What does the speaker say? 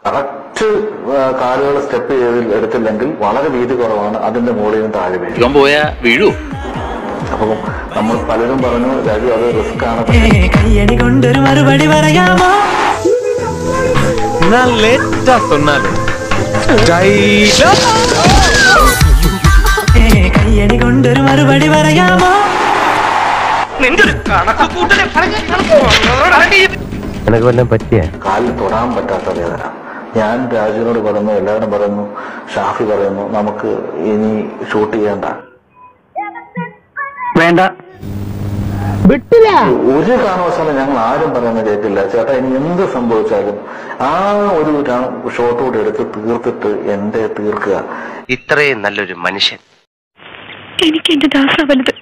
correct കാലുകൾ step ചെയ്ത് എടുത്തില്ലെങ്കിൽ വളരെ വീതി കുറവാണ് അതിന്റെ മുകളിൽ നിന്ന് താഴെ വീഴും ഇവൻ പോയാ വീഴൂ അപ്പം നമ്മൾ പലരും പറഞ്ഞു രാജു അത് റിസ്ക് ആണ് കയ്യടി കൊണ്ടൊരു മറുപടി പറയാമോ நான் லேட்டா சொன்னாலே ഏ, കയ്യടി കൊണ്ടൊരു മറുപടി പറയാമോ எனக்கு വല്ലതും പറ്റിയ കാലിൽ തൊടാൻ പറ്റാത്ത വേദന ഞാൻ രാജുവിനോട് പറയുന്നു എല്ലാവരും പറയുന്നു ഷാഫി പറയുന്നു നമുക്ക് ഇനി ഷൂട്ട് ചെയ്യണ്ട വേണ്ട ഒരു കാരണവശാലും ഞങ്ങൾ ആരും പറയുന്നത് കേൾക്കില്ല ചേട്ടാ ഇനി എന്ത് സംഭവിച്ചാലും ആ ഒരു ഷോട്ട് കൂടി എടുത്ത് തീർത്തിട്ട് എന്റെ തീർക്കുക ഇത്രയും നല്ലൊരു മനുഷ്യൻ എനിക്ക് എന്റെ ദാസ വലുത്